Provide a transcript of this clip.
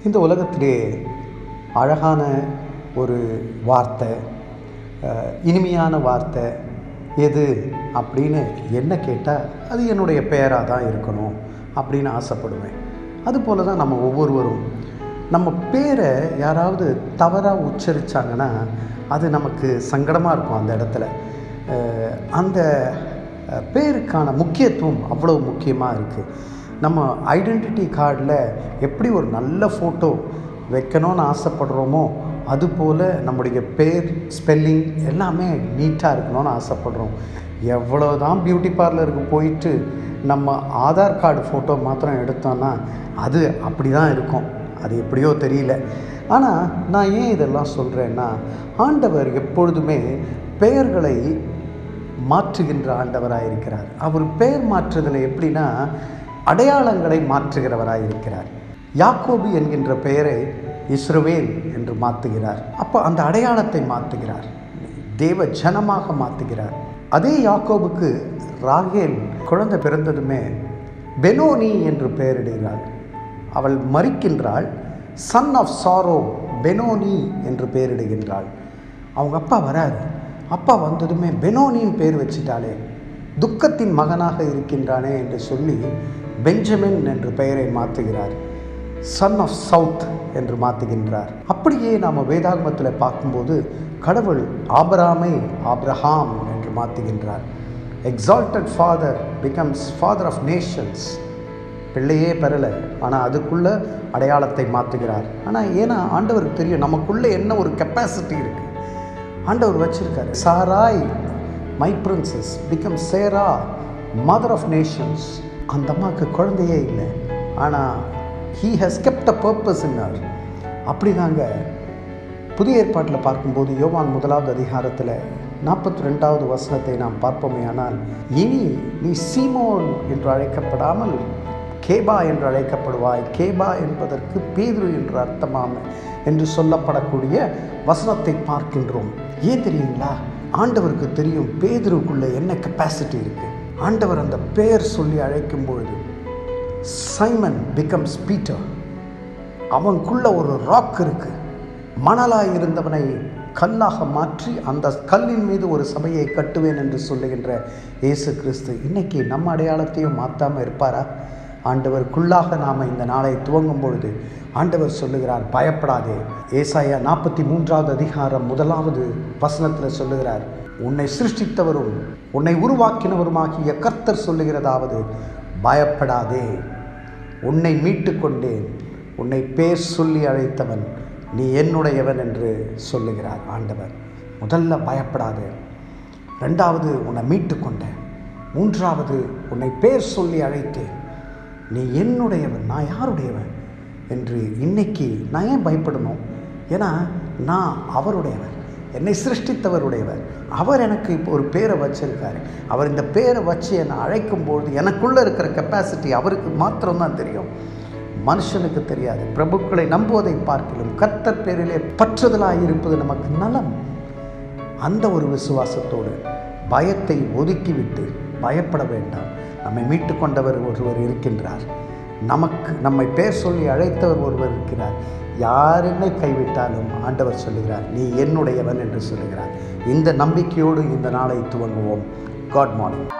இந்த உலகத்திலே அழகான ஒரு வார்த்தை அஹ், இனிமையான வார்த்தை எது அப்படின்னு என்ன கேட்டால் அது என்னுடைய பெயராக தான் இருக்கணும் அப்படின்னு ஆசைப்படுவேன் அதுபோல தான் நம்ம ஒவ்வொருவரும் நம்ம பேரை யாராவது தவறாக உச்சரித்தாங்கன்னா அது நமக்கு சங்கடமாக இருக்கும் அந்த இடத்துல அஹ், அந்த அஹ், பேருக்கான முக்கியத்துவம் அவ்வளோ முக்கியமாக இருக்குது நம்ம ஐடென்டிட்டி கார்டில் எப்படி ஒரு நல்ல ஃபோட்டோ வைக்கணும்னு ஆசைப்படுறோமோ அதுபோல் நம்முடைய பேர் ஸ்பெல்லிங் எல்லாமே நீட்டாக இருக்கணும்னு ஆசைப்படுறோம் எவ்வளோ தான் பியூட்டி பார்லருக்கு போயிட்டு நம்ம ஆதார் கார்டு ஃபோட்டோ மாத்திரம் எடுத்தோன்னா அது அப்படி தான் இருக்கும் அது எப்படியோ தெரியல ஆனால் நான் ஏன் இதெல்லாம் சொல்கிறேன்னா ஆண்டவர் எப்பொழுதுமே பெயர்களை மாற்றுகின்ற ஆண்டவராக இருக்கிறார் அவர் பெயர் மாற்றுதல் எப்படின்னா அடையாளங்களை மாற்றுகிறவராக இருக்கிறார் யாக்கோபு என்கின்ற பெயரை இஸ்ரவேல் என்று மாற்றுகிறார் அப்போ அந்த அடையாளத்தை மாற்றுகிறார் தேவ ஜனமாக மாற்றுகிறார் அதே யாக்கோபுக்கு ராகேல் குழந்தை பிறந்ததுமே பெனோனி என்று பெயரிடுகிறாள் அவள் மறிக்கின்றாள் சன் ஆஃப் சாரோ பெனோனி என்று பெயரிடுகின்றாள் அவங்க அப்பா வராரு அப்பா வந்ததுமே பெனோனின்னு பேர் வச்சிட்டாளே துக்கத்தின் மகனாக இருக்கின்றானே என்று சொல்லி பெஞ்சமின் என்று பெயரை மாற்றுகிறார் சன் ஆஃப் சவுத் என்று மாற்றுகின்றார் அப்படியே நாம் வேதாகமத்தில் பார்க்கும்போது கடவுள் ஆபராமை ஆப்ரஹாம் என்று மாற்றுகின்றார் exalted father becomes father of nations பிள்ளையே பெறலை ஆனால் அதுக்குள்ள அடையாளத்தை மாற்றுகிறார் ஆனால் ஏன்னா ஆண்டவருக்கு தெரியும் நமக்குள்ளே என்ன ஒரு கெப்பாசிட்டி இருக்குது ஆண்டவர் வச்சிருக்காரு Sarai my princess become Sara mother of nations அந்த அம்மாவுக்கு குழந்தையே இல்லை ஆனால் he has kept a purpose இன்னார் அப்படி தாங்க புதிய ஏற்பாட்டில் பார்க்கும்போது யோவான் முதலாவது அதிகாரத்தில் நாற்பத்தி ரெண்டாவது வசனத்தை நாம் பார்ப்போமே ஆனால் இனி நீ சீமோன் என்று அழைக்கப்படாமல் கேபா என்று அழைக்கப்படுவாய் கேபா என்பதற்கு பேதுரு என்று அர்த்தமாம் என்று சொல்லப்படக்கூடிய வசனத்தை பார்க்கின்றோம் ஏன் தெரியுங்களா ஆண்டவருக்கு தெரியும் பேதுருக்குள்ள என்ன கெப்பாசிட்டி இருக்கு ஆண்டவர் அந்த பெயர் சொல்லி அழைக்கும் பொழுது சைமன் பிகம்ஸ் பீட்டர் அவனுக்குள்ள ஒரு ராக் இருக்கு மணலாய் இருந்தவனை கல்லாக மாற்றி அந்த கல்லின் மீது ஒரு சபையை கட்டுவேன் என்று சொல்லுகின்ற இயேசு கிறிஸ்து இன்னைக்கு நம்ம அடையாளத்தையும் மாற்றாமல் இருப்பாரா ஆண்டவருக்குள்ளாக நாம் இந்த நாளை துவங்கும் பொழுது ஆண்டவர் சொல்லுகிறார் பயப்படாதே ஏசாயா நாற்பத்தி மூன்றாவது அதிகாரம் முதலாவது வசனத்தில் சொல்லுகிறார் உன்னை சிருஷ்டித்தவரும் உன்னை உருவாக்கினவருமாகிய கர்த்தர் சொல்லுகிறதாவது பயப்படாதே உன்னை மீட்டு கொண்டேன் உன்னை பேர் சொல்லி அழைத்தவன் நீ என்னுடையவன் என்று சொல்லுகிறார் ஆண்டவர் முதல்ல பயப்படாதே ரெண்டாவது உன்னை மீட்டு கொண்டேன் மூன்றாவது உன்னை பேர் சொல்லி அழைத்தேன் நீ என்னுடையவன் நான் யாருடையவன் என்று இன்னைக்கு நான் ஏன் பயப்படணும் ஏன்னா நான் அவருடையவர் என்னை சிருஷ்டித்தவருடையவர் அவர் எனக்கு இப்போ ஒரு பேரை வச்சிருக்காரு அவர் இந்த பேரை வச்சு என்னை அழைக்கும்பொழுது எனக்குள்ளே இருக்கிற கெப்பாசிட்டி அவருக்கு மாத்திரம்தான் தெரியும் மனுஷனுக்கு தெரியாது பிரபுக்களை நம்புவதை பார்க்கலும் கர்த்தர் பேரிலே பற்றுதலாக இருப்பது நமக்கு நலம் அந்த ஒரு விசுவாசத்தோடு பயத்தை ஒதுக்கிவிட்டு பயப்பட வேண்டாம் நம்மை மீட்டு கொண்டவர் ஒருவர் இருக்கின்றார் நமக்கு நம்மை பேர் சொல்லி அழைத்தவர் ஒருவர் இருக்கிறார் யார் என்னை கைவிட்டாலும் ஆண்டவர் சொல்லுகிறார் நீ என்னுடையவன் என்று சொல்லுகிறார் இந்த நம்பிக்கையோடு இந்த நாளை துவங்குவோம் காட் மார்னிங்